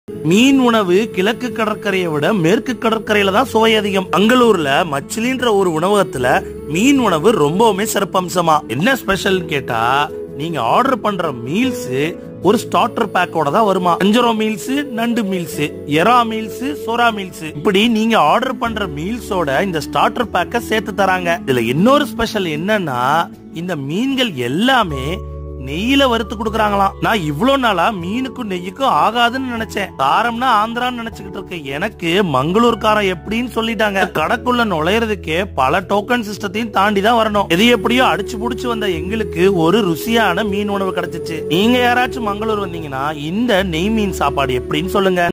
மீன் உணவு கிழக்கு கடற்கரையை விட மேற்கு கடற்கரையில தான் சுவை அதிகம் மங்களூர்ல மச்சிலின்ற ஒரு உணவகத்துல மீன் உணவு ரொம்பவுமே சிறப்பம்சமா என்ன ஸ்பெஷல் கேட்டா நீங்க ஆர்டர் பண்ற மீல்ஸ் ஒரு ஸ்டார்டர் பேக்கோட தான் வருமா அஞ்சரோ மீல்ஸ் நண்டு மீல்ஸ் எறா மீல்ஸ் சோரா மீல்ஸ் இப்படி நீங்க ஆர்டர் பண்ற மீல்ஸோட இந்த ஸ்டார்டர் பேக்க சேர்த்து தராங்க இதுல இன்னொரு ஸ்பெஷல் என்னன்னா இந்த மீன்கள் எல்லாமே நெய்யில வறுத்து கொடுக்குறாங்களாம் நான் இவ்வளவு நாளா மீனுக்கும் நெய்யுக்கும் ஆகாதுன்னு நினைச்சேன் காரம்னா ஆந்திரான்னு நினைச்சுக்கிட்டு இருக்கேன் எனக்கு மங்களூர்காரன் எப்படின்னு சொல்லிட்டாங்க கடைக்குள்ள நுழையறதுக்கே பல டோக்கன் சிஸ்டத்தையும் தாண்டி தான் வரணும் எது எப்படியோ அடிச்சு புடிச்சு வந்த எங்களுக்கு ஒரு ருசியான மீன் உணவு கிடைச்சிச்சு நீங்க யாராச்சும் மங்களூர் வந்தீங்கன்னா இந்த நெய் மீன் சாப்பாடு எப்படின்னு சொல்லுங்க